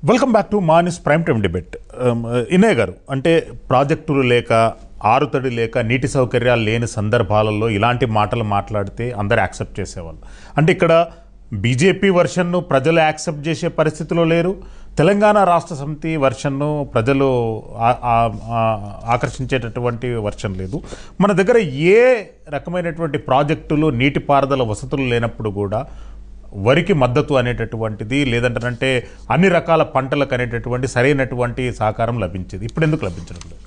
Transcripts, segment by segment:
Welcome back to మానిస్ prime time debate ఇనయ్ గారు అంటే ప్రాజెక్టులు లేక ఆరుతడి లేక నీటి సౌకర్యాలు లేని సందర్భాలలో ఇలాంటి మాటలు మాట్లాడితే అందరు యాక్సెప్ట్ చేసేవాళ్ళు అంటే ఇక్కడ బీజేపీ వర్షన్ను ప్రజలు యాక్సెప్ట్ చేసే పరిస్థితిలో లేరు తెలంగాణ రాష్ట్ర సమితి వర్షన్ను ప్రజలు ఆ- ఆ- ఆ- ఆకర్షించేటటువంటి వర్షన్ లేదు మన దగ్గర ఏ రకమైనటువంటి ప్రాజెక్టులు నీటిపారుదల వసతులు లేనప్పుడు కూడా వరికి మద్దతు అనేటటువంటిది లేదంటే అన్ని రకాల పంటలకు అనేటటువంటి సరైనటువంటి సహకారం లభించేది ఇప్పుడు ఎందుకు లభించడం లేదు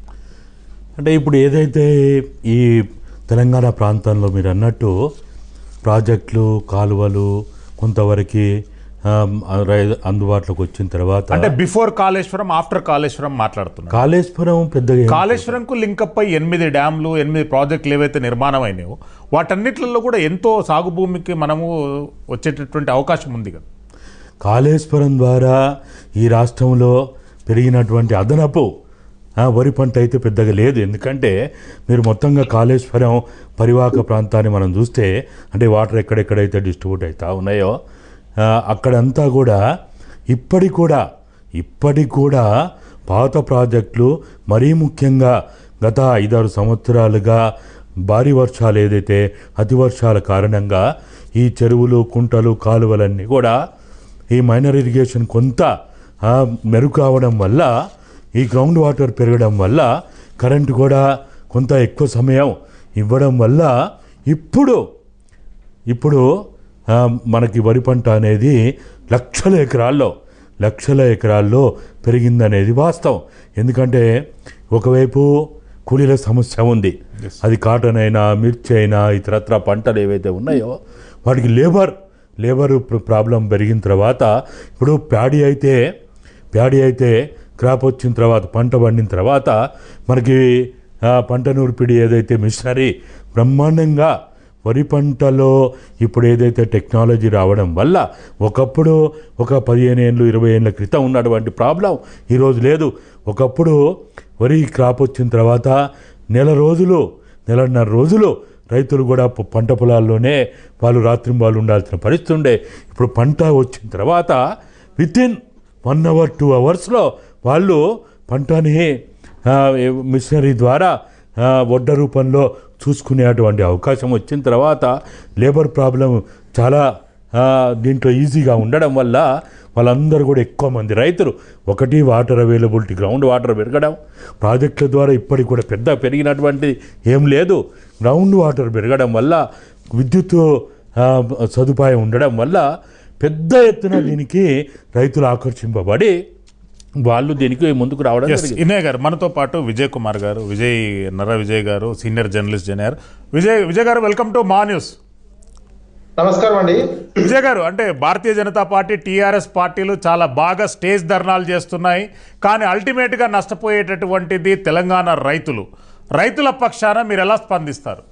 అంటే ఇప్పుడు ఏదైతే ఈ తెలంగాణ ప్రాంతంలో మీరు అన్నట్టు ప్రాజెక్టులు కాలువలు కొంతవరకు ఆమ్, రై- అందుబాటులోకి వచ్చిన తర్వాత అంటే బిఫోర్ కాళేశ్వరం ఆఫ్టర్ కాళేశ్వరం మాట్లాడుతున్నారు కాళేశ్వరం పెద్దగా ఏం- కాళేశ్వరంకు లింకప్ అయి ఎనిమిది డ్యామ్లు ఎనిమిది ప్రాజెక్టులు ఏవైతే నిర్మాణం అయినాయో వాటన్నిటిలో కూడా ఎంతో సాగు భూమికి మనము వచ్చేటటువంటి అవకాశం ఉంది కదా కాళేశ్వరం ద్వారా ఈ రాష్ట్రంలో పెరిగినటువంటి అదనపు ఆ, వరి పంట అయితే పెద్దగా లేదు ఎందుకంటే మీరు మొత్తంగా కాళేశ్వరం పరివాహక ప్రాంతాన్ని మనం చూస్తే అంటే వాటర్ ఎక్కడెక్కడైతే డిస్ట్రిబ్యూట్ అవుతా ఉన్నాయో ఆ, అక్కడంతా కూడా ఇప్పటికి కూడా ఇప్పటికి కూడా పాత ప్రాజెక్టులు మరీ ముఖ్యంగా గత ఐదారు సంవత్సరాలుగా భారీ వర్షాలు ఏదైతే అతి వర్షాల కారణంగా ఈ చెరువులు కుంటలు కాలువలన్నీ కూడా ఈ మైనర్ ఇరిగేషన్ కొంత ఆ, మెరుగు కావడం వల్ల ఈ గ్రౌండ్ వాటర్ పెరగడం వల్ల కరెంటు కూడా కొంత ఎక్కువ సమయం ఇవ్వడం వల్ల ఇప్పుడు ఇప్పుడు ఆ, మనకి వరి పంట అనేది లక్షల ఎకరాల్లో లక్షల ఎకరాల్లో పెరిగిందనేది వాస్తవం ఎందుకంటే ఒకవైపు కూలీల సమస్య ఉంది అది కాటన్ అయినా మిర్చి అయినా ఇతరత్ర పంటలు ఏవైతే ఉన్నాయో వాటికి లేబర్ లేబర్ ప్రాబ్లం పెరిగిన తర్వాత ఇప్పుడు ప్యాడీ అయితే ప్యాడీ అయితే క్రాప్ వచ్చిన తర్వాత పంట పండిన తర్వాత మనకి ఆ, పంట నూర్పిడి ఏదైతే మిషనరీ బ్రహ్మాండంగా వరి పంటలో ఇప్పుడు ఏదైతే టెక్నాలజీ రావడం వల్ల ఒకప్పుడు ఒక పదిహేను ఏళ్ళు ఇరవై ఏళ్ళ క్రితం ఉన్నటువంటి ప్రాబ్లం ఈరోజు లేదు ఒకప్పుడు వరి క్రాప్ వచ్చిన తర్వాత నెల రోజులు నెలన్నర రోజులు రైతులు కూడా ప- పంట పొలాల్లోనే వాళ్ళు రాత్రింబాలు ఉండాల్సిన పరిస్థితి ఉండే ఇప్పుడు పంట వచ్చిన తర్వాత with in one hour two అవర్స్లో వాళ్ళు పంటని ఆ, ఏ- మిషనరీ ద్వారా ఆ, వడ్డ రూపంలో చూసుకునేటువంటి అవకాశం వచ్చిన తర్వాత లేబర్ ప్రాబ్లం చాలా ఆ, దీంట్లో ఈజీగా ఉండడం వల్ల వాళ్ళందరూ కూడా ఎక్కువ మంది రైతులు ఒకటి వాటర్ అవైలబిలిటీ గ్రౌండ్ వాటర్ పెరగడం ప్రాజెక్టుల ద్వారా ఇప్పటికి కూడా పెద్ద పెరిగినటువంటి ఏం లేదు గ్రౌండ్ వాటర్ పెరగడం వల్ల విద్యుత్ ఆ, సదుపాయం ఉండడం వల్ల పెద్ద ఎత్తున దీనికి రైతులు ఆకర్షింపబడి వాళ్ళు దీనికి ముందుకు రావడం ఎస్ జరిగింది ఇనయ్ గారు మనతో పాటు విజయ్ కుమార్ గారు విజయ్ నర Vijay garu senior journalist junior Vijay Vijay garu welcome to మా న్యూస్ నమస్కారం అండి విజయ్ గారు అంటే భారతీయ జనతా పార్టీ టీఆర్ఎస్ పార్టీలు చాలా బాగా స్టేజ్ ధర్నాలు చేస్తున్నాయి కానీ అల్టిమేట్గా నష్టపోయేటటువంటిది తెలంగాణ రైతులు రైతుల పక్షాన మీరు ఎలా స్పందిస్తారు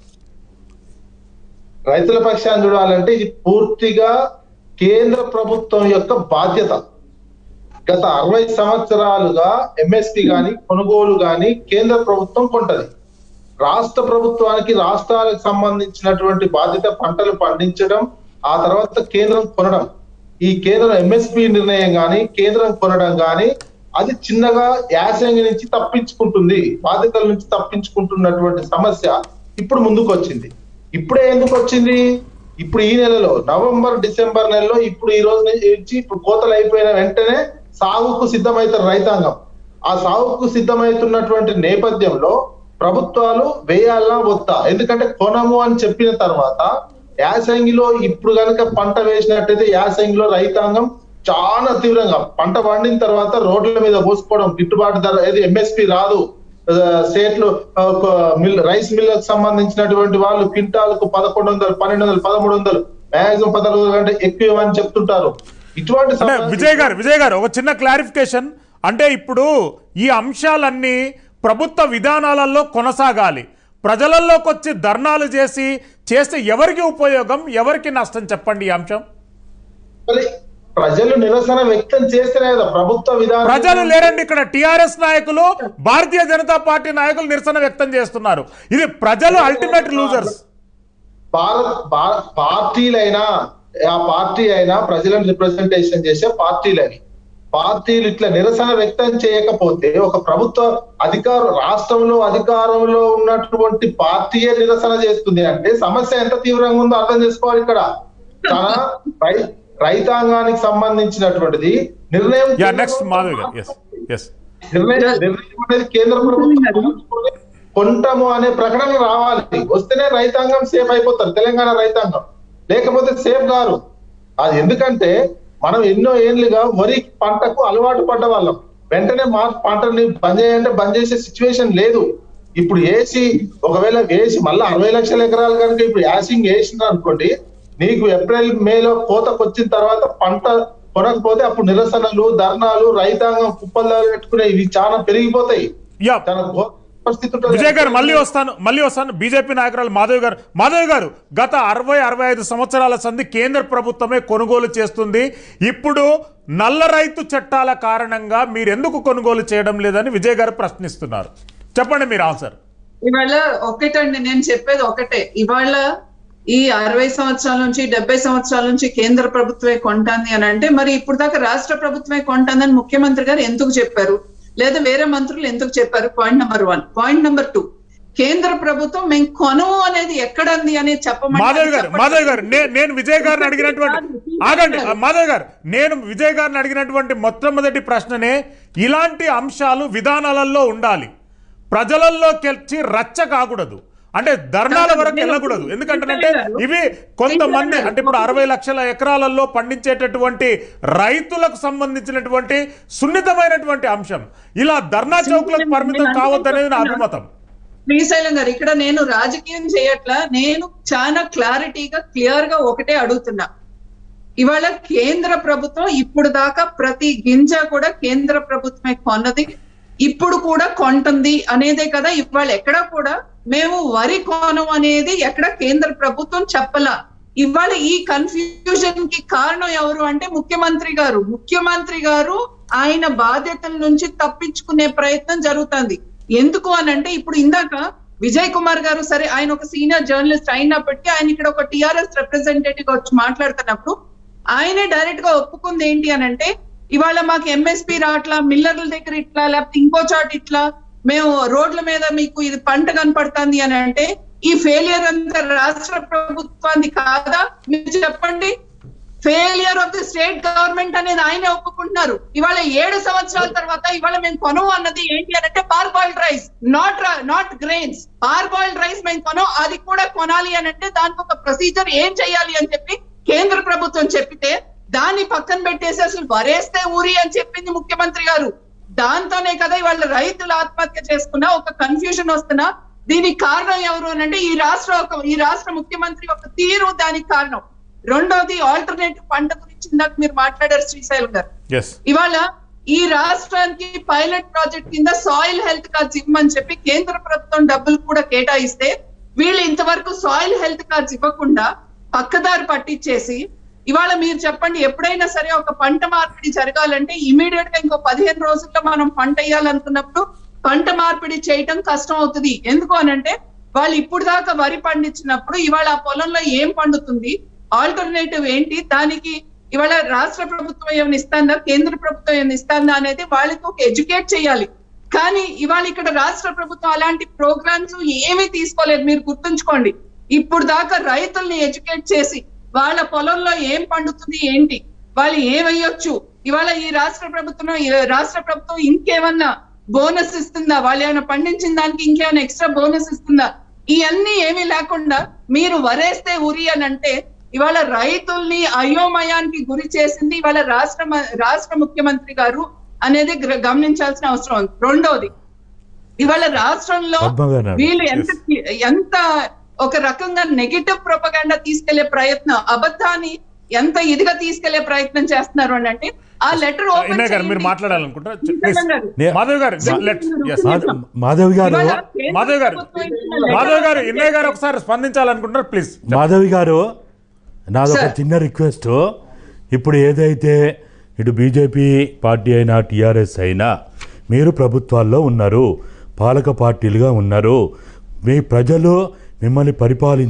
రైతుల పక్షాన్ని చూడాలంటే ఇది పూర్తిగా కేంద్ర ప్రభుత్వం యొక్క బాధ్యత గత అరవై సంవత్సరాలుగా ఎంఎస్పి గాని కొనుగోలు గాని కేంద్ర ప్రభుత్వం కొంటది రాష్ట్ర ప్రభుత్వానికి రాష్ట్రాలకు సంబంధించినటువంటి బాధ్యత పంటలు పండించడం ఆ తర్వాత కేంద్రం కొనడం ఈ కేంద్రం ఎంఎస్పి నిర్ణయం గాని కేంద్రం కొనడం గాని అది చిన్నగా యాసంగి నుంచి తప్పించుకుంటుంది బాధ్యతల నుంచి తప్పించుకుంటున్నటువంటి సమస్య ఇప్పుడు ముందుకు వచ్చింది ఇప్పుడే ఎందుకు వచ్చింది ఇప్పుడు ఈ నెలలో నవంబర్ డిసెంబర్ నెలలో ఇప్పుడు ఈ రోజు నుంచి ఇప్పుడు కోతలు అయిపోయిన వెంటనే సాగుకు సిద్ధమవుతారు రైతాంగం ఆ సాగుకు సిద్ధమవుతున్నటువంటి నేపథ్యంలో ప్రభుత్వాలు వేయాలా వద్దా ఎందుకంటే కొనము అని చెప్పిన తర్వాత యాసంగిలో ఇప్పుడు గనక పంట వేసినట్టయితే యాసంగిలో రైతాంగం చాలా తీవ్రంగా పంట పండిన తర్వాత రోడ్ల మీద పోసుకోవడం గిట్టుబాటు ధర ఏది ఎంఎస్పి రాదు ఆ, స్టేట్లు ఆ, ఒక మిల్ రైస్ మిల్లకు సంబంధించినటువంటి వాళ్ళు క్వింటాలకు పదకొండు వందలు పన్నెండు వందలు పదమూడు వందలు మాక్సిమం పదహారు వందల కంటే ఎక్కువ ఇవ్వమని చెప్తుంటారు ఇటువంటి అంటే సమస్య- విజయ్ గారు విజయ్ గారు ఒక చిన్న క్లారిఫికేషన్ అంటే ఇప్పుడు ఈ అంశాలన్నీ ప్రభుత్వ విధానాలలో కొనసాగాలి ప్రజలలోకి వచ్చి ధర్నాలు చేసి చేస్తే ఎవరికి ఉపయోగం ఎవరికి నష్టం చెప్పండి ఈ అంశం మరి ప్రజలు నిరసన వ్యక్తం చేస్తేనే కదా ప్రభుత్వ విధానం ప్రజలు లేరండి ఇక్కడ టిఆర్ఎస్ నాయకులు భారతీయ జనతా పార్టీ నాయకులు నిరసన వ్యక్తం చేస్తున్నారు ఇది ప్రజలు అల్టిమేట్ లూజర్స్ భారత్ భారత్ పార్టీలైనా ఆ పార్టీ అయినా ప్రజలను రిప్రజెంటేషన్ చేసే పార్టీలని పార్టీలు ఇట్లా నిరసన వ్యక్తం చేయకపోతే ఒక ప్రభుత్వ అధికార రాష్ట్రంలో అధికారంలో ఉన్నటువంటి పార్టీయే నిరసన చేస్తుంది అంటే సమస్య ఎంత తీవ్రంగా ఉందో అర్థం చేసుకోవాలి ఇక్కడ చాలా రై- రైతాంగానికి సంబంధించినటువంటిది నిర్ణయం యా నెక్స్ట్ మాధవ్ గారు ఎస్ ఎస్ నిర్ణయం నిర్ణయం అనేది కేంద్ర ప్రభుత్వం తీసుకొని కొంటాము అనే ప్రకటన రావాలి వస్తేనే రైతాంగం సేఫ్ అయిపోతారు తెలంగాణ రైతాంగం లేకపోతే సేఫ్ గారు అది ఎందుకంటే మనం ఎన్నో ఏళ్లుగా వరి పంటకు అలవాటు పడ్డ వాళ్ళం వెంటనే మా పంటని బంద్ చేయంటే బంద్ చేసే సిచ్యువేషన్ లేదు ఇప్పుడు వేసి ఒకవేళ వేసి మళ్ళీ అరవై లక్షల ఎకరాలు కనుక ఇప్పుడు యాసింగ్ వేసిన అనుకోండి నీకు ఏప్రిల్ మేలో కోతకు వచ్చిన తర్వాత పంట కొనకపోతే అప్పుడు నిరసనలు ధర్నాలు రైతాంగం కుప్పలు పెట్టుకునే ఇవి చాలా పెరిగిపోతాయి యా చాలా ఘోర పరిస్థితి ఉంటుంది. విజయ్ గారు మళ్ళీ వస్తాను మళ్ళీ వస్తాను బీజేపీ నాయకురాలు మాధవ్ గారు మాధవ్ గారు గత అరవై అరవై ఐదు సంవత్సరాల సంధి కేంద్ర ప్రభుత్వమే కొనుగోలు చేస్తుంది ఇప్పుడు నల్ల రైతు చట్టాల కారణంగా మీరు ఎందుకు కొనుగోలు చేయడం లేదని విజయ్ గారు ప్రశ్నిస్తున్నారు చెప్పండి మీరు ఆన్సర్ ఇవాళ ఒకటండి నేను చెప్పేది ఒకటే ఇవాళ ఈ అరవై సంవత్సరాల నుంచి డెబ్బై సంవత్సరాల నుంచి కేంద్ర ప్రభుత్వమే కొంటాంది అని అంటే మరి ఇప్పుడు దాకా రాష్ట్ర ప్రభుత్వమే కొంటాందని ముఖ్యమంత్రి గారు ఎందుకు చెప్పారు లేదా వేరే మంత్రులు ఎందుకు చెప్పారు point number one point number two కేంద్ర ప్రభుత్వం మేము కొనము అనేది ఎక్కడంది అనేది చెప్పమంటే మాధవ్ గారు చెప్పండి. మాధవ్ గారు నే- నేను విజయ్ గారిని అడిగినటువంటి ఆగండి ఆ, మాధవ్ గారు నేను విజయ్ గారిని అడిగినటువంటి మొట్టమొదటి ప్రశ్ననే ఇలాంటి అంశాలు విధానాలలో ఉండాలి ప్రజలలోకి వచ్చి రచ్చ కాకూడదు అంటే ధర్నాల వరకు వెళ్ళకూడదు ఎందుకంటే ఇవి కొంతమంది అంటే ఇప్పుడు అరవై లక్షల ఎకరాలలో పండించేటటువంటి రైతులకు సంబంధించినటువంటి సున్నితమైనటువంటి అంశం ఇలా ధర్నా చౌక్లకు పరిమితం కావద్దనేది నా అభిమతం శ్రీశైలం గారు ఇక్కడ నేను రాజకీయం చేయట్లా నేను చాలా క్లారిటీగా క్లియర్ గా ఒకటే అడుగుతున్నా ఇవాళ కేంద్ర ప్రభుత్వం ఇప్పుడు దాకా ప్రతి గింజ కూడా కేంద్ర ప్రభుత్వమే కొన్నది ఇప్పుడు కూడా కొంటుంది అనేదే కదా ఇవాళ ఎక్కడ కూడా మేము వరి కొనం అనేది ఎక్కడ కేంద్ర ప్రభుత్వం చెప్పలా ఇవాళ ఈ కన్ఫ్యూజన్ కి కారణం ఎవరు అంటే ముఖ్యమంత్రి గారు ముఖ్యమంత్రి గారు ఆయన బాధ్యతల నుంచి తప్పించుకునే ప్రయత్నం జరుగుతుంది ఎందుకు అని అంటే ఇప్పుడు ఇందాక విజయ్ కుమార్ గారు సరే ఆయన ఒక సీనియర్ జర్నలిస్ట్ అయినప్పటికీ ఆయన ఇక్కడ ఒక టిఆర్ఎస్ రిప్రజెంటేటివ్ వచ్చి మాట్లాడుతున్నప్పుడు ఆయనే డైరెక్ట్ గా ఒప్పుకుంది ఏంటి అని అంటే ఇవాళ మాకు ఎంఎస్పి రావట్లా మిల్లర్ల దగ్గర ఇట్లా లేకపోతే ఇంకో చోట ఇట్లా మేము రోడ్ల మీద మీకు ఇది పంట కనపడుతుంది అని అంటే ఈ ఫెయిలియర్ అంతా రాష్ట్ర ప్రభుత్వాన్ని కాదా మీరు చెప్పండి failure of the state government అనేది ఆయనే ఒప్పుకుంటున్నారు ఇవాళ ఏడు సంవత్సరాల తర్వాత ఇవాళ మేము కొనము అన్నది ఏంటి అని అంటే parboiled rice not not grains parboiled rice మేము కొనం అది కూడా కొనాలి అని అంటే దానికి ఒక ప్రొసీజర్ ఏం చేయాలి అని చెప్పి కేంద్ర ప్రభుత్వం చెప్పితే దాన్ని పక్కన పెట్టేసి అసలు వరేస్తే ఊరి అని చెప్పింది ముఖ్యమంత్రి గారు దాంతోనే కదా ఇవాళ రైతులు ఆత్మహత్య చేసుకున్నా ఒక కన్ఫ్యూజన్ వస్తున్నా దీనికి కారణం ఎవరు అని అంటే ఈ రాష్ట్ర ఒక ఈ రాష్ట్ర ముఖ్యమంత్రి ఒక తీరు దానికి కారణం రెండోది ఆల్టర్నేటివ్ పంట గురించి ఇందాక మీరు మాట్లాడారు శ్రీశైలం గారు ఎస్ ఇవాళ ఈ రాష్ట్రానికి పైలట్ ప్రాజెక్ట్ కింద సాయిల్ హెల్త్ కార్డ్స్ ఇవ్వమని చెప్పి కేంద్ర ప్రభుత్వం డబ్బులు కూడా కేటాయిస్తే వీళ్ళు ఇంతవరకు సాయిల్ హెల్త్ కార్డ్స్ ఇవ్వకుండా పక్కదారి పట్టించేసి ఇవాళ మీరు చెప్పండి ఎప్పుడైనా సరే ఒక పంట మార్పిడి జరగాలంటే ఇమీడియట్ గా ఇంకో పదిహేను రోజుల్లో మనం పంట వేయాలనుకున్నప్పుడు పంట మార్పిడి చేయటం కష్టం అవుతుంది ఎందుకు అనంటే వాళ్ళు ఇప్పుడు దాకా వరి పండించినప్పుడు ఇవాళ ఆ పొలంలో ఏం పండుతుంది ఆల్టర్నేటివ్ ఏంటి దానికి ఇవాళ రాష్ట్ర ప్రభుత్వం ఏమైనా ఇస్తుందా కేంద్ర ప్రభుత్వం ఏమైనా ఇస్తుందా అనేది వాళ్ళకి ఒక ఎడ్యుకేట్ చేయాలి కానీ ఇవాళ ఇక్కడ రాష్ట్ర ప్రభుత్వం అలాంటి ప్రోగ్రామ్స్ ఏమీ తీసుకోలేదు మీరు గుర్తుంచుకోండి ఇప్పుడు దాకా రైతుల్ని ఎడ్యుకేట్ చేసి వాళ్ళ పొలంలో ఏం పండుతుంది ఏంటి వాళ్ళు ఏమయ్యొచ్చు ఇవాళ ఈ రాష్ట్ర ప్రభుత్వం ఈ రాష్ట్ర ప్రభుత్వం ఇంకేమన్నా బోనస్ ఇస్తుందా వాళ్ళు ఏమైనా పండించిన దానికి ఇంకేమైనా ఎక్స్ట్రా బోనస్ ఇస్తుందా ఇవన్నీ ఏమీ లేకుండా మీరు వరేస్తే ఉరి అని అంటే ఇవాళ రైతుల్ని అయోమయానికి గురి చేసింది ఇవాళ రాష్ట్ర మ- రాష్ట్ర ముఖ్యమంత్రి గారు అనేది గ్ర- గమనించాల్సిన అవసరం ఉంది రెండోది ఇవాళ రాష్ట్రంలో పద్మ గారు అన్నారు. వీళ్ళు ఎంత ఎంత ఒక రకంగా నెగటివ్ ప్రొపగాండా తీసుకెళ్లే ప్రయత్నం అబద్ధాన్ని ఎంత ఇదిగా తీసుకెళ్లే ప్రయత్నం చేస్తున్నారు అని అంటే ఆ లెటర్ ఇన్నయ్య గారు మీరు మాట్లాడాలనుకుంటారా ప్లీజ్ నే- మాధవ్ గారు లెట్ ఎస్ మాధవ్- మాధవి గారు మాధవ్ గారు మాధవ్ గారు ఇన్నయ్య గారు ఒకసారి స్పందించాలనుకుంటారు ప్లీజ్ మాధవి గారు నాదొక సార్. చిన్న రిక్వెస్ట్ ఇప్పుడు ఏదైతే ఇటు బీజేపీ పార్టీ అయినా టీఆర్ఎస్ అయినా మీరు ప్రభుత్వాల్లో ఉన్నారు పాలక పార్టీలుగా ఉన్నారు మీ ప్రజలు మిమ్మల్ని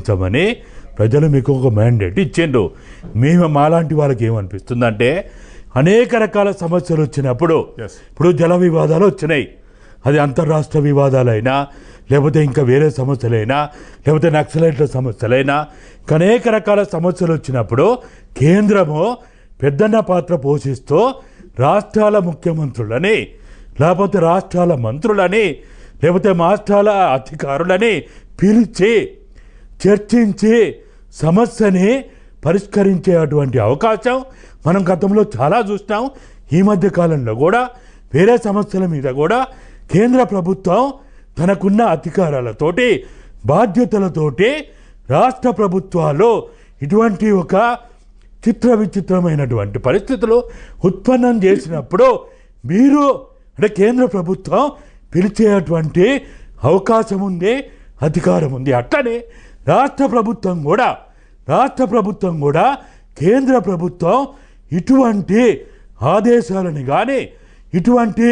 పరిపాలించమని ప్రజలు మీకు ఒక మ్యాండేట్ ఇచ్చిండ్రు మేము మాలాంటి వాళ్ళకి ఏమనిపిస్తుందంటే అనేక రకాల సమస్యలు వచ్చినప్పుడు Yes. ఇప్పుడు జల వివాదాలు వచ్చినాయి అది అంతర్రాష్ట్ర వివాదాలైనా లేకపోతే ఇంకా వేరే సమస్యలైనా లేకపోతే నక్సలైట్ల సమస్యలైనా ఇంకా అనేక రకాల సమస్యలు వచ్చినప్పుడు కేంద్రము పెద్దన్న పాత్ర పోషిస్తూ రాష్ట్రాల ముఖ్యమంత్రులని లేకపోతే రాష్ట్రాల మంత్రులని లేకపోతే రాష్ట్రాల అధికారులని పిలిచి చర్చించి సమస్యని పరిష్కరించే అటువంటి అవకాశం మనం గతంలో చాలా చూస్తాం ఈ మధ్య కాలంలో కూడా వేరే సమస్యల మీద కూడా కేంద్ర ప్రభుత్వం తనకున్న అధికారాలతోటి బాధ్యతలతోటి రాష్ట్ర ప్రభుత్వాలు ఇటువంటి ఒక చిత్ర విచిత్రమైనటువంటి పరిస్థితులు ఉత్పన్నం చేసినప్పుడు మీరు అంటే కేంద్ర ప్రభుత్వం పిలిచేటువంటి అవకాశం ఉంది అధికారం ఉంది అట్లనే రాష్ట్ర ప్రభుత్వం కూడా రాష్ట్ర ప్రభుత్వం కూడా కేంద్ర ప్రభుత్వం ఇటువంటి ఆదేశాలని కానీ ఇటువంటి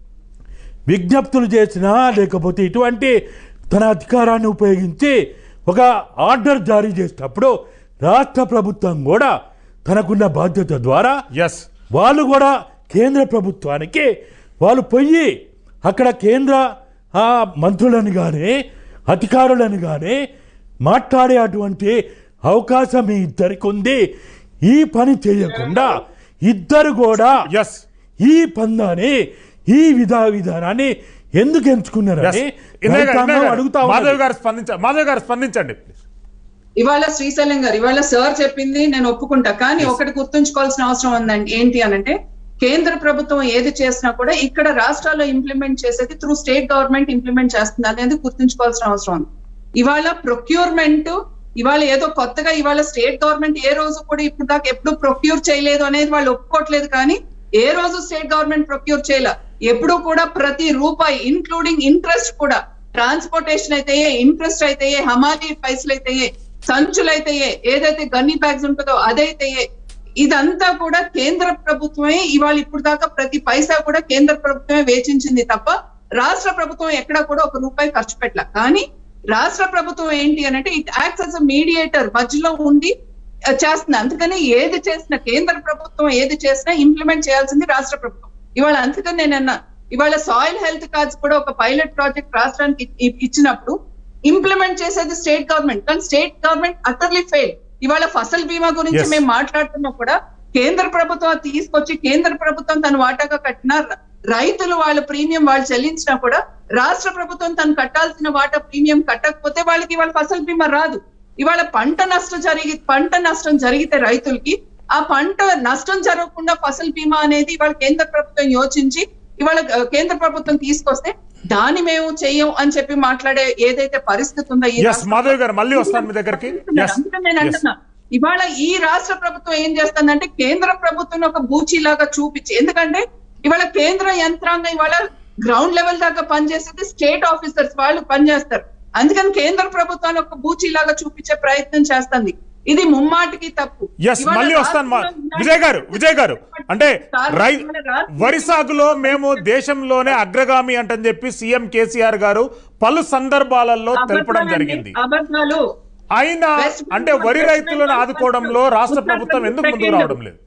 విజ్ఞప్తులు చేసినా లేకపోతే ఇటువంటి తన అధికారాన్ని ఉపయోగించి ఒక ఆర్డర్ జారీ చేసేటప్పుడు రాష్ట్ర ప్రభుత్వం కూడా తనకున్న బాధ్యత ద్వారా ఎస్ వాళ్ళు కూడా కేంద్ర ప్రభుత్వానికి వాళ్ళు పోయి అక్కడ కేంద్ర ఆ, మంత్రులను కానీ అధికారులను కానీ మాట్లాడే అటువంటి అవకాశం మీ ఇద్దరికి ఉంది ఈ పని చేయకుండా ఇద్దరు కూడా ఎస్ ఈ పందాన్ని ఈ విధా విధానాన్ని ఎందుకు ఎంచుకున్నారని ఇన్నయ్య గారు, రైతాంగం ఇన్నయ్య గారు, అడుగుతా మాధవ్ ఉన్నది. గారు స్పందించండి మాధవ్ గారు స్పందించండి ప్లీజ్ ఇవాళ శ్రీశైలం గారు ఇవాళ సార్ చెప్పింది నేను ఒప్పుకుంటా కానీ ఒకటి గుర్తుంచుకోవాల్సిన అవసరం ఉందండి ఏంటి అనంటే కేంద్ర ప్రభుత్వం ఏది చేసినా కూడా ఇక్కడ రాష్ట్రాల్లో ఇంప్లిమెంట్ చేసేది త్రూ స్టేట్ గవర్నమెంట్ ఇంప్లిమెంట్ చేస్తుంది అనేది గుర్తుంచుకోవాల్సిన అవసరం ఉంది ఇవాళ ప్రొక్యూర్మెంట్ ఇవాళ ఏదో కొత్తగా ఇవాళ స్టేట్ గవర్నమెంట్ ఏ రోజు కూడా ఇప్పుడు దాకా ఎప్పుడు ప్రొక్యూర్ చేయలేదు అనేది వాళ్ళు ఒప్పుకోవట్లేదు కానీ ఏ రోజు స్టేట్ గవర్నమెంట్ ప్రొక్యూర్ చేయలే ఎప్పుడు కూడా ప్రతి రూపాయి ఇన్క్లూడింగ్ ఇంట్రెస్ట్ కూడా ట్రాన్స్పోర్టేషన్ అయితే ఇంట్రెస్ట్ అయితే హమాలీ పైసలు అయితే సంచులు అయితే ఏదైతే గన్నీ బ్యాగ్స్ ఉంటుందో అదైతే ఇదంతా కూడా కేంద్ర ప్రభుత్వమే ఇవాళ ఇప్పుడు దాకా ప్రతి పైసా కూడా కేంద్ర ప్రభుత్వమే వేచించింది తప్ప రాష్ట్ర ప్రభుత్వం ఎక్కడా కూడా ఒక రూపాయి ఖర్చు పెట్టలే కానీ రాష్ట్ర ప్రభుత్వం ఏంటి అనంటే ఇట్ యాక్ట్స్ అస్ మీడియేటర్ మధ్యలో ఉండి ఆ, చేస్తుంది అందుకని ఏది చేసినా కేంద్ర ప్రభుత్వం ఏది చేసినా ఇంప్లిమెంట్ చేయాల్సింది రాష్ట్ర ప్రభుత్వం ఇవాళ అందుకని నేను అన్నా ఇవాళ సాయిల్ హెల్త్ కార్డ్స్ కూడా ఒక పైలట్ ప్రాజెక్ట్ రాష్ట్రానికి ఇ- ఇచ్చినప్పుడు ఇంప్లిమెంట్ చేసేది స్టేట్ గవర్నమెంట్ కానీ స్టేట్ గవర్నమెంట్ అటర్లీ ఫెయిల్ ఇవాళ ఫసల్ బీమా గురించి Yes. మేము మాట్లాడుతున్నా కూడా కేంద్ర ప్రభుత్వం అది తీసుకొచ్చి కేంద్ర ప్రభుత్వం తన వాటాగా కట్టిన ర- రైతులు వాళ్ళ ప్రీమియం వాళ్ళు చెల్లించినా కూడా రాష్ట్ర ప్రభుత్వం తను కట్టాల్సిన వాటా ప్రీమియం కట్టకపోతే వాళ్ళకి ఇవాళ ఫసల్ బీమా రాదు ఇవాళ పంట నష్టం జరిగి పంట నష్టం జరిగితే రైతులకి ఆ పంట నష్టం జరగకుండా ఫసల్ బీమా అనేది ఇవాళ కేంద్ర ప్రభుత్వం యోచించి ఇవాళ ఆ, కేంద్ర ప్రభుత్వం తీసుకొస్తే దాన్ని మేము చెయ్యం అని చెప్పి మాట్లాడే ఏదైతే పరిస్థితి ఉందో ఈ ఎస్ రాష్ట్రంలో- మాధవ్ గారు మళ్ళీ వస్తాను మీ దగ్గరికి ఎస్ అందుకని నేను అంటున్నా ఇవాళ ఈ రాష్ట్ర ప్రభుత్వం ఏం చేస్తుందంటే కేంద్ర ప్రభుత్వం ఒక బూచి లాగా చూపించి ఎందుకంటే ఇవాళ కేంద్ర యంత్రాంగం ఇవాళ గ్రౌండ్ లెవెల్ దాకా పనిచేసేది స్టేట్ ఆఫీసర్స్ వాళ్ళు పనిచేస్తారు అందుకని కేంద్ర ప్రభుత్వాన్ని ఒక బూచి లాగా చూపించే ప్రయత్నం చేస్తుంది ఇది ముమ్మాటికి తప్పు ఎస్ ఇవాళ మళ్ళీ వస్తాను మా- రాష్ట్రంలో విజయ్ గారు విజయ్ గారు అంటే సార్, రై ఇవాళ రాష్ట్రం- వరి సాగులో మేము దేశంలోనే అగ్రగామి అంటని చెప్పి సీఎం కేసీఆర్ గారు పలు సందర్భాలలో తెలపడం అబద్ధాలండి, జరిగింది అబద్ధాలు అయినా West అంటే Bengal, వరి West రైతులను Bengal, ఆదుకోవడంలో రాష్ట్ర ఉత్తర ప్రభుత్వం ఎందుకు ముందుకు ప్రదేశ్ రావడం లేదు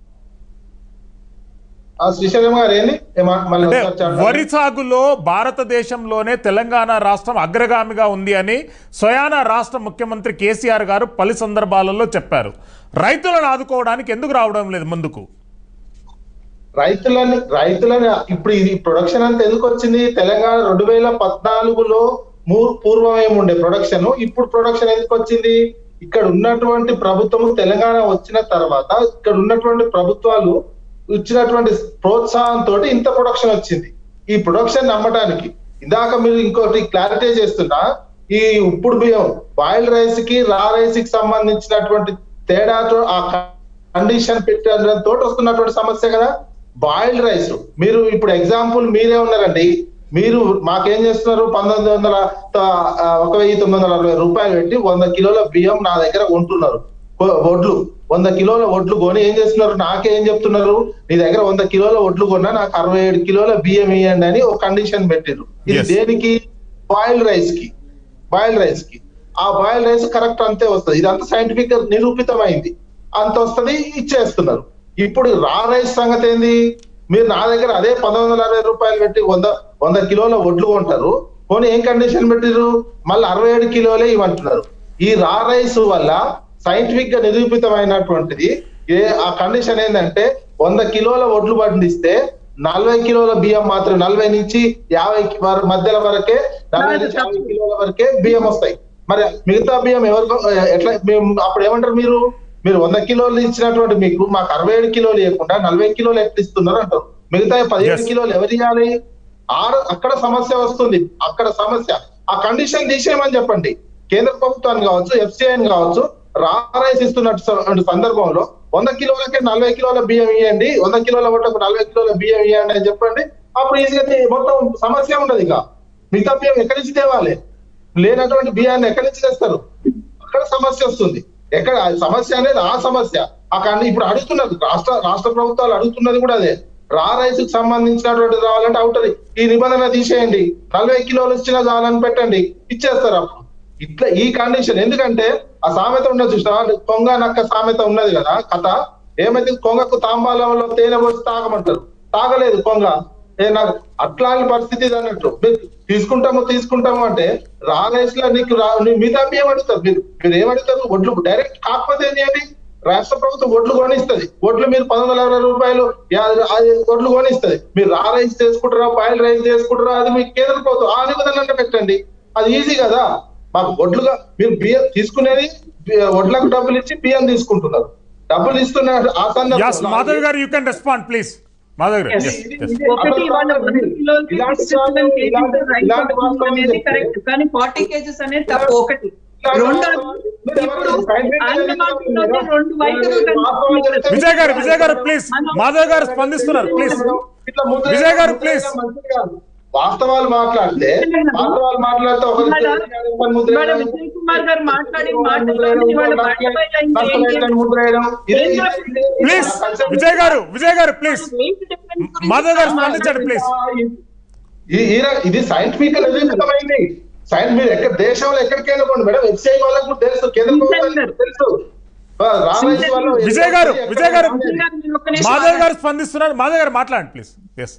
ఆ శ్రీశైలం గారు ఏంది ఏమా మళ్ళీ అంటే ఒకసారి చెప్పండి. వరి సాగులో భారతదేశంలోనే తెలంగాణ రాష్ట్రం అగ్రగామిగా ఉంది అని స్వయాన రాష్ట్ర ముఖ్యమంత్రి కేసీఆర్ గారు పలు సందర్భాలలో చెప్పారు రైతులను ఆదుకోవడానికి ఎందుకు రావడం లేదు ముందుకు రైతులని రైతులని ఇప్పుడు ఇది ప్రొడక్షన్ అంతా ఎందుకు వచ్చింది తెలంగాణ రెండు వేల పద్నాలుగులో మూ- పూర్వం ఏముండే ప్రొడక్షన్ ఇప్పుడు ప్రొడక్షన్ ఎందుకు వచ్చింది ఇక్కడ ఉన్నటువంటి ప్రభుత్వం తెలంగాణ వచ్చిన తర్వాత ఇక్కడ ఉన్నటువంటి ప్రభుత్వాలు ఇచ్చినటువంటి ప్రోత్సాహంతో ఇంత ప్రొడక్షన్ వచ్చింది ఈ ప్రొడక్షన్ నమ్మటానికి ఇందాక మీరు ఇంకోటి క్లారిటీ చేస్తున్నా ఈ ఉప్పుడు బియ్యం బాయిల్ రైస్ కి రా రైస్ కి సంబంధించినటువంటి తేడాతో ఆ కండిషన్ పెట్టడంతో వస్తున్నటువంటి సమస్య కదా బాయిల్డ్ రైస్ మీరు ఇప్పుడు ఎగ్జాంపుల్ మీరే ఉన్నారండి మీరు మాకేం చేస్తున్నారు పంతొమ్మిది వందల ఆ, ఒక వెయ్యి తొమ్మిది వందల అరవై రూపాయలు పెట్టి వంద కిలోల బియ్యం నా దగ్గర కొంటున్నారు కొ- వడ్లు వంద కిలోల వడ్లు కొని ఏం చేస్తున్నారు నాకేం చెప్తున్నారు నీ దగ్గర వంద కిలోల వడ్లు కొన్నా నాకు అరవై ఏడు కిలోల బియ్యం ఇవ్వండి అని ఒక కండిషన్ పెట్టిరు ఇది Yes. దేనికి బాయిల్డ్ రైస్ కి బాయిల్డ్ రైస్ కి ఆ బాయిల్డ్ రైస్ కరెక్ట్ అంతే వస్తుంది ఇదంతా సైంటిఫిక్ గా నిరూపితమైంది అంత వస్తుంది ఇచ్చేస్తున్నారు ఇప్పుడు రా రైస్ సంగతి ఏంది మీరు నా దగ్గర అదే పంతొమ్మిది వందల అరవై రూపాయలు పెట్టి వంద వంద కిలోల వడ్లు కొంటారు పోనీ ఏం కండిషన్ పెట్టిర్రు మళ్ళీ అరవై ఏడు కిలోలే ఇవ్వంటున్నారు ఈ రా రైస్ వల్ల సైంటిఫిక్ గా నిరూపితమైనటువంటిది ఏ ఆ కండిషన్ ఏంటంటే వంద కిలోల వడ్లు పండిస్తే నలభై కిలోల బియ్యం మాత్రం నలభై నుంచి యాభై కి- వర- మధ్యల వరకే నలభై నుంచి యాభై కిలోల వరకే బియ్యం వస్తాయి మరి మిగతా బియ్యం ఎవరికో ఎట్లా మేము అప్పుడు ఏమంటారు మీరు మీరు వంద కిలోలు ఇచ్చినటువంటి మీకు మాకు అరవై ఏడు కిలోలు ఇవ్వకుండా నలభై కిలోలు ఎట్లా ఇస్తున్నారు అంటారు మిగతా పదిహేడు Yes. కిలోలు ఎవరు ఇవ్వాలి ఆరు అక్కడ సమస్య వస్తుంది అక్కడ సమస్య ఆ కండిషన్ తీసేయమని చెప్పండి కేంద్ర ప్రభుత్వాన్ని కావచ్చు ఎఫ్సిఐని కావచ్చు రా రైస్ ఇస్తున్నట్టు సందర్భంలో వంద కిలోలకే నలభై కిలోల బియ్యం ఇవ్వండి వంద కిలోల వడ్లకు నలభై కిలోల బియ్యం ఇవ్వండి అని చెప్పండి అప్పుడు ఈజీగా తే- మొత్తం సమస్య ఉండదు ఇక మిగతా బియ్యం ఎక్కడి నుంచి తేవాలి లేనటువంటి బియ్యాన్ని ఎక్కడి నుంచి తెస్తారు అక్కడ సమస్య వస్తుంది ఎక్కడ ఆ సమస్య అనేది ఆ సమస్య అక్కడ ఇప్పుడు అడుగుతున్నారు రాష్ట్ర రాష్ట్ర ప్రభుత్వాలు అడుగుతున్నది కూడా అదే రా రైస్ కి సంబంధించినటువంటి రావాలంటే అవుతుంది ఈ నిబంధన తీసేయండి నలభై కిలోలు ఇచ్చినా చాలని పెట్టండి ఇచ్చేస్తారు అప్పుడు ఇట్లా ఈ కండిషన్ ఎందుకంటే ఆ సామెత ఉన్నది చూసినా కొంగ నక్క సామెత ఉన్నది కదా కథ ఏమైతే కొంగకు తాంబాలంలో తేనె పోసి తాగమంటారు తాగలేదు కొంగ ఏ నాకు అట్లాంటి పరిస్థితి ఇది అన్నట్టు మీరు తీసుకుంటాము తీసుకుంటాము అంటే రా రైస్ లో నీకు రా నీ మిగతా బియ్యం అడుగుతారు మీరు మీరు ఏమడుగుతారు వడ్లు డైరెక్ట్ కాకపోతే ఏం చేయండి రాష్ట్ర ప్రభుత్వం వడ్లు కొనిస్తుంది వడ్లు మీరు పంతొమ్మిది వందల అరవై రూపాయలు యా- అది వడ్లు కొనిస్తుంది మీరు రా రైస్ చేసుకుంటారా పాయిల్ రైస్ చేసుకుంటారా అది మీకు కేంద్ర ప్రభుత్వం ఆ నిబంధనలు పెట్టండి అది ఈజీ కదా మాకు వడ్లుగా మీరు బియ్యం తీసుకునేది బి- వడ్లకు డబ్బులు ఇచ్చి బియ్యం తీసుకుంటున్నారు డబ్బులు ఇస్తున్న ఆ యస్ సందర్భంలో Madhav garu you can respond please Madhav garu Yes. yes, yes. ఒకటి వాళ్ళ వంద కిలోలకి ఇలాంటి 67 వాళ్ళు- కేజీస్ ఇలాంటి- రైస్ ఇలాంటి పడుతుంది వాస్తవం అనేది చెప్తే- కరెక్ట్ కానీ ఫార్టీ కేజీస్ అనేది తప్పు ఒకటి ఇలాంటి రెండోది వాస్తవం- ఇప్పుడు అందుబాటులోనే రెండు వైఖరులు కనిపిస్తున్నాయి. విజయ్ గారు విజయ్ గారు ప్లీజ్ మాధవ్ గారు స్పందిస్తున్నారు ప్లీజ్ ఇట్లా ముద్ర- విజయ్ గారు, ముద్ర please. వేయడం మంచిది కాదు. వాస్తవాలు మాట్లాడితే విజయ్ వాస్తవాలు మాట్లాడితే ఒకరు ఇవాళ ముద్ర ఇవాళ వేయడం, విజయ్ కుమార్ గారు మాట్లాడి ముద్ర మాటల్లో వేయడం, ఇవాళ నష్టపోయిన- బయట బయట ఇంకా ఏంటి? నష్టపోయిన ముద్ర వేయడం. ఇది- కేంద్ర ఇది- ఇది- ప్లీజ్ ఆ concept- విజయ్ గారు విజయ్ గారు ప్లీజ్ Weight difference గురించి మాధవ్ గారు మాట్లాడాలి. స్పందించండి ప్లీజ్ ఈ- ఈ ర- ఇది సైంటిఫిక్ నిరూపితమైంది సైన్స్ మీరు ఎక్కడ దేశంలో ఎక్కడికైనా పోండి మేడం ఎఫ్సిఐ వాళ్ళకు కూడా తెలుసు కేంద్ర ప్రభుత్వానికి తెలుసు ఆ, రామేశ్వరం వాళ్ళు- విజయ్ గారు, విజయ్ గారు. విజయ్ గారు, మీరు ఒక్క నిమిషం మాధవ్ ఆగండి. గారు స్పందిస్తున్నారు మాధవ్ గారు మాట్లాడండి ప్లీజ్ ఎస్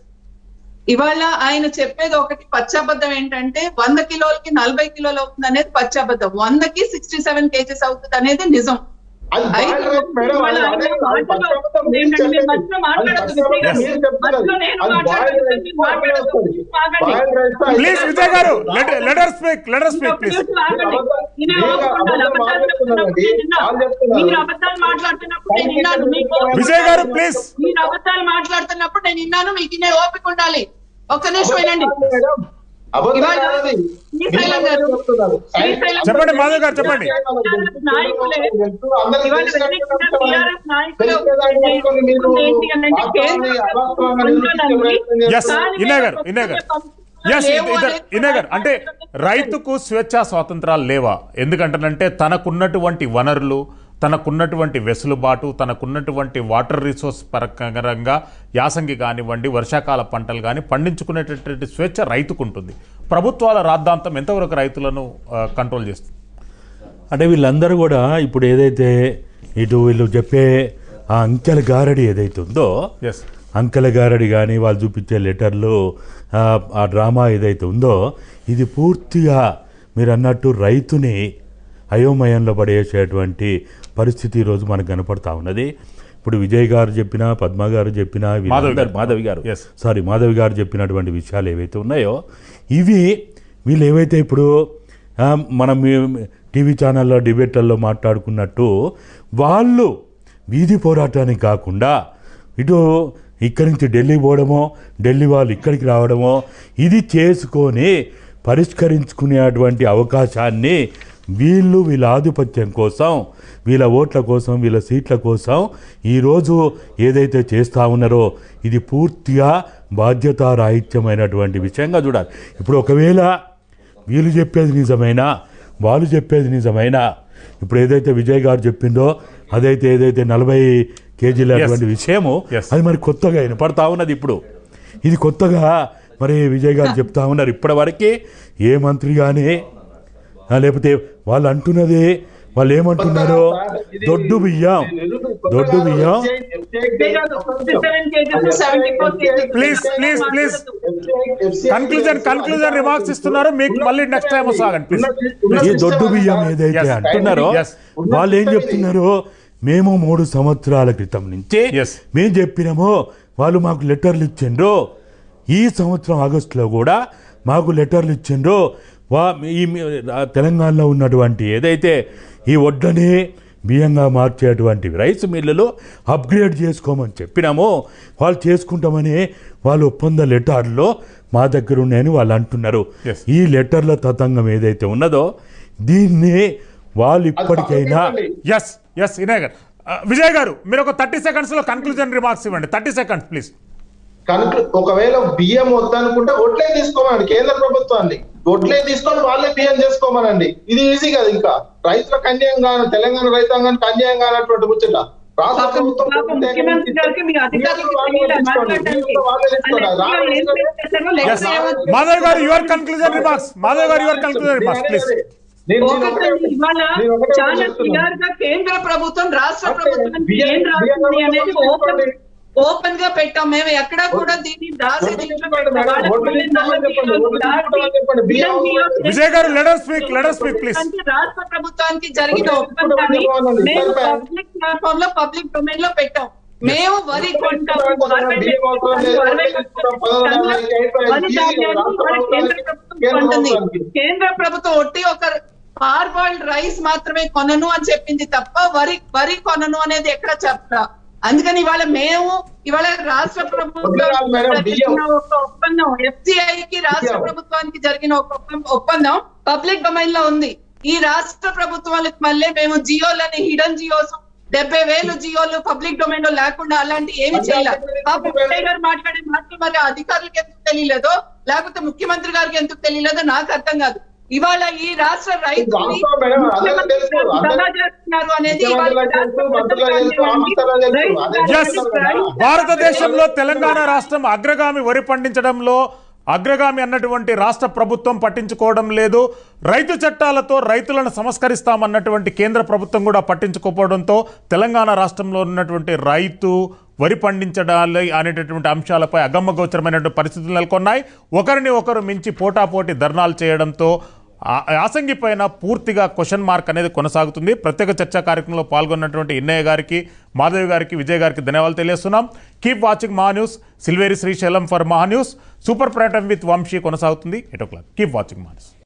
ఇవాళ ఆయన చెప్పేది ఒకటి పచ్చబద్ధం ఏంటంటే వంద కిలోలకి నలభై కిలోలు అవుతుంది అనేది పచ్చబద్ధం వందకి సిక్స్టీ సెవెన్ కేజెస్ అవుతుంది అనేది నిజం అది అయితే బాయిల్ రైస్ మేడం, ఇవాళ అది ఆయన అదే- అది మాటలు పచ్చబద్ధం మీరు ఏంటంటే చెప్పేది. మధ్యలో అది మాట్లాడొద్దు పచ్చబద్ధం విజయ్ గారు. మీరు చెప్తున్నది. మధ్యలో నేను అది మాట్లాడొద్దు, బాయిల్ రైస్ మీరు మాట్లాడొద్దు. వస్తుంది. ప్లీజ్ ఆగండి. బాయిల్ రైస్ తో please Vijay garu let her speak let her speak please ఒక్క నిమిషం ఆగండి. ఈయన మీరు ఒప్పుకున్నారు. అబద్ధాలు అబద్ధాలు చెప్తున్నప్పుడు నేను విన్నా. వాళ్ళు చెప్తున్నారు. మీరు అబద్ధాలు మాట్లాడుతున్నప్పుడు నేను విన్నాను మీకు విజయ్ గారు ప్లీజ్ మీరు అబద్ధాలు మాట్లాడుతున్నప్పుడు నేను విన్నాను మీకు ఇన్నే ఓపిక ఉండాలి ఒక్క నిమిషం వినండి మేడం, అబద్ధం ఇవాళ కాదు అది. శ్రీశైలం గారు చెప్తున్నారు. శ్రీశైలం చెప్పండి, మాధవ్ గారు చెప్పండి. నాయకులే అందరికీ ఇవాళ తెలిసినట్టు వ్యతిరేకంగా చెప్తున్నారు. TRS నాయకులు తెలిసేదాన్ని పట్టుకొని మీరు ఏంటి అని అంటే కేంద్ర వాస్తవాన్ని, అవాస్తవాన్ని ప్రభుత్వం నిరూపించే ప్రయత్నం ఎస్ చేస్తున్నారు. దాని ఇనే మీద గారు ఇనే గారు ప్రభుత్వం ఎస్ లేవు ఇద్దరు అనేది ఇనే గారు అంటే రైతుకు స్వేచ్ఛా స్వాతంత్రాలు లేవా ఎందుకంటేనంటే తనకున్నటువంటి వనరులు తనకున్నటువంటి వెసులుబాటు తనకున్నటువంటి వాటర్ రిసోర్స్ పరంగా యాసంగి కానివ్వండి వర్షాకాల పంటలు కానీ పండించుకునేటటువంటి స్వేచ్ఛ రైతుకు ఉంటుంది ప్రభుత్వాల రాద్ధాంతం ఎంతవరకు రైతులను ఆ, కంట్రోల్ చేస్తుంది అంటే వీళ్ళందరూ కూడా ఇప్పుడు ఏదైతే ఇటు వీళ్ళు చెప్పే ఆ అంకెల గారడి ఏదైతే ఉందో ఎస్ అంకెల గారడి కానీ వాళ్ళు చూపించే లెటర్లు ఆ, ఆ డ్రామా ఏదైతే ఉందో ఇది పూర్తిగా మీరు అన్నట్టు రైతుని అయోమయంలో పడేసేటువంటి పరిస్థితి ఈరోజు మనకు కనపడతా ఉన్నది ఇప్పుడు విజయ్ గారు చెప్పిన పద్మ గారు చెప్పిన వీళ్ళందరూ- గారు. మాధవి గారు Yes. సారీ మాధవి గారు చెప్పినటువంటి విషయాలు ఏవైతే ఉన్నాయో ఇవి వీళ్ళు ఏవైతే ఇప్పుడు ఆ, మనం ఈ టీవీ ఛానల్లో డిబేట్లలో మాట్లాడుకున్నట్టు వాళ్ళు వీధి పోరాటానికి కాకుండా ఇటు ఇక్కడి నుంచి ఢిల్లీ పోవడమో ఢిల్లీ వాళ్ళు ఇక్కడికి రావడమో ఇది చేసుకొని పరిష్కరించుకునేటువంటి అవకాశాన్ని వీళ్ళు వీళ్ళ ఆధిపత్యం కోసం వీళ్ళ ఓట్ల కోసం వీళ్ళ సీట్ల కోసం ఈరోజు ఏదైతే చేస్తూ ఉన్నారో ఇది పూర్తిగా బాధ్యతారాహిత్యమైనటువంటి విషయంగా చూడాలి ఇప్పుడు ఒకవేళ వీళ్ళు చెప్పేది నిజమైనా వాళ్ళు చెప్పేది నిజమైనా ఇప్పుడు ఏదైతే విజయ్ గారు చెప్పిందో అదైతే ఏదైతే నలభై కేజీల అటువంటి విషయము Yes. అది మరి కొత్తగా వినపడతా ఉన్నది ఇప్పుడు ఇది కొత్తగా మరి విజయ్ గారు చెప్తా ఉన్నారు ఇప్పటి వరకు ఏ మంత్రి కానీ లేకపోతే వాళ్ళు అంటున్నది వాళ్ళు ఏమంటున్నారో దొడ్డు బియ్యం దొడ్డు బియ్యం please please please conclusion conclusion remarks ఇస్తున్నారు మీకు మళ్ళీ నెక్స్ట్ టైం వస్తాగండి ప్లీజ్ ఈ దొడ్డు బియ్యం ఏదైతే Yes. అంటున్నారో Yes. వాళ్ళు ఏం చెప్తున్నారు మేము మూడు సంవత్సరాల క్రితం నుంచి Yes. మేము చెప్పినామో వాళ్ళు మాకు లెటర్లు ఇచ్చిండ్రు ఈ సంవత్సరం ఆగస్టులో కూడా మాకు లెటర్లు ఇచ్చిండ్రు వా ఈ మీ- ఆ తెలంగాణలో ఉన్నటువంటి ఏదైతే ఈ వడ్లని బియ్యంగా మార్చేటువంటి రైస్ మిల్లులు అప్గ్రేడ్ చేసుకోమని చెప్పినామో వాళ్ళు చేసుకుంటామని వాళ్ళ ఒప్పంద లెటర్లో మా దగ్గర ఉన్నాయని వాళ్ళు అంటున్నారు Yes. ఈ లెటర్ల తతంగం ఏదైతే ఉన్నదో దీన్ని వాళ్ళు ఇప్పటికైనా ఎస్ ఎస్ వినయ్ గారు ఆ, విజయ్ గారు మీరు ఒక థర్టీ సెకండ్స్ లో కన్క్లూజన్ రిమార్క్స్ ఇవ్వండి థర్టీ సెకండ్స్ ప్లీజ్ కనుక ఒకవేళ బియ్యం వద్దనుకుంటే ఒట్లే తీసుకోమనండి కేంద్ర ప్రభుత్వాన్ని ఒట్లే తీసుకొని వాళ్ళే బియ్యం చేసుకోమనండి ఇది ఈజీ కదా ఇంకా రైతులకు అన్యాయం కాను తెలంగాణ రైతాంగానికి అన్యాయం కానటువంటి ముచ్చట రాష్ట్ర పాపం- ప్రభుత్వం పాపం ముఖ్యమంత్రి గారికి మీ అధికారులకు వాళ్ళే తెలియదా తీసుకోండి. మాట్లాడడానికి? బియ్యం వాళ్ళే తీసుకోండి. అలా రాష్ట్ర ఏం చేస్తారో లెక్క Yes. ఏమొచ్చు? మాధవ్ గారు యువర్ కన్క్లూజన్ రిమార్క్స్ మాధవ్ గారు యువర్ కన్క్లూజన్ రిమార్క్స్ ప్లీజ్ నేను- నేను ఒకటి ఒకటే- ఇవాళ నేను ఒకటే చాలా చెప్తున్నా. క్లియర్ గా కేంద్ర ప్రభుత్వం రాష్ట్ర అంటే ప్రభుత్వం బియ్యం- ఏం రాస్తుంది బియ్యం అనేది ప్రభుత్వం ఓపెన్ చెప్పండి. ఓపెన్ గా పెట్టాం మేము ఎక్కడా కూడా దీన్ని రాసి ఓపెన్ దీంట్లో చెప్పండి మేడం. వాళ్ళకి ఓపెన్ మళ్ళీ నల్ల చెప్పండి. బియ్యం ఓపెన్ దాటి చెప్పండి. బియ్యం బియ్యం బియ్యం Vijay garu let us speak let us speak please అంటే రాష్ట్ర ప్రభుత్వానికి జరిగిన ఓకే, ఒప్పందాన్ని ఓకే, మేము ఓకే. పబ్లిక్ ప్లాట్ఫామ్ లో పబ్లిక్ డొమైన్ లో పెట్టాం మేము వరి కొంటాము ఓకే, అరవై బియ్యం అవసరం లేదు, అరవై ఓకే, పదహారు వందల ఐదు వరి ఐదు ధాన్యాన్ని రాష్ట్ర మన కేంద్ర ప్రభుత్వానికి, ప్రభుత్వం కేంద్ర కొంటుంది ప్రభుత్వానికి. కేంద్ర ప్రభుత్వం ఒట్టి ఒక పార్ బాయిల్డ్ రైస్ మాత్రమే కొనను అని చెప్పింది తప్ప వరి వరి కొనను అనేది ఎక్కడ చెప్పరా అందుకని ఇవాళ మేము ఇవాళ రాష్ట్ర ప్రభుత్వం వదిలేరాదు మేడం, బియ్యం. జరిగిన ఒక ఒప్పందం FCI కి రాష్ట్ర బియ్యం. ప్రభుత్వానికి జరిగిన ఒక ఒప్పం- ఒప్పందం పబ్లిక్ డొమైన్ లో ఉంది ఈ రాష్ట్ర ప్రభుత్వాలకు మళ్ళీ మేము జియోలని హిడెన్ జియోస్ డెబ్బై వేలు జియోలు పబ్లిక్ డొమైన్ లో లేకుండా అలాంటి ఏమి చేయలేదు పాపం విజయ్ గారు మాట్లాడే మాటలు మరి ఆ అధికారులకు ఎందుకు తెలియలేదో లేకపోతే ముఖ్యమంత్రి గారికి ఎందుకు తెలియలేదో నాకు అర్థం కాదు ఇవాళ ఈ రాష్ట్ర రైతుని వాస్తవం మేడం, అందరికీ ముఖ్యమంత్రి తెలుసు. గారు అందరికీ దగా చేస్తున్నారు అనేది ఇవాళ ముఖ్యమంత్రులకు తెలుసు, రాష్ట్ర మంత్రులకు తెలుసు, ఆఫీసర్లకు తెలుసు. రైతు అదే ఎస్ చెప్తున్నాను కదా. భారతదేశంలో తెలంగాణ రాష్ట్రం అగ్రగామి వరి పండించడంలో అగ్రగామి అన్నటువంటి రాష్ట్ర ప్రభుత్వం పట్టించుకోవడం లేదు రైతు చట్టాలతో రైతులను సంస్కరిస్తామన్నటువంటి కేంద్ర ప్రభుత్వం కూడా పట్టించుకోకపోవడంతో తెలంగాణ రాష్ట్రంలో ఉన్నటువంటి రైతు వరి పండించడాలి అనేటటువంటి అంశాలపై అగమ్మగోచరమైనటువంటి పరిస్థితులు నెలకొన్నాయి ఒకరిని ఒకరు మించి పోటాపోటీ ధర్నాలు చేయడంతో ఆ- యాసంగి పైన పూర్తిగా క్వశ్చన్ మార్క్ అనేది కొనసాగుతుంది ప్రత్యేక చర్చా కార్యక్రమంలో పాల్గొన్నటువంటి ఇన్నయ్య గారికి మాధవి గారికి విజయ్ గారికి ధన్యవాదాలు తెలియజేస్తున్నాం keep watching Mahaa news Silveri Srisailam for Mahaa news super prime with Vamshi కొనసాగుతుంది eight o'clock keep watching Mahaa news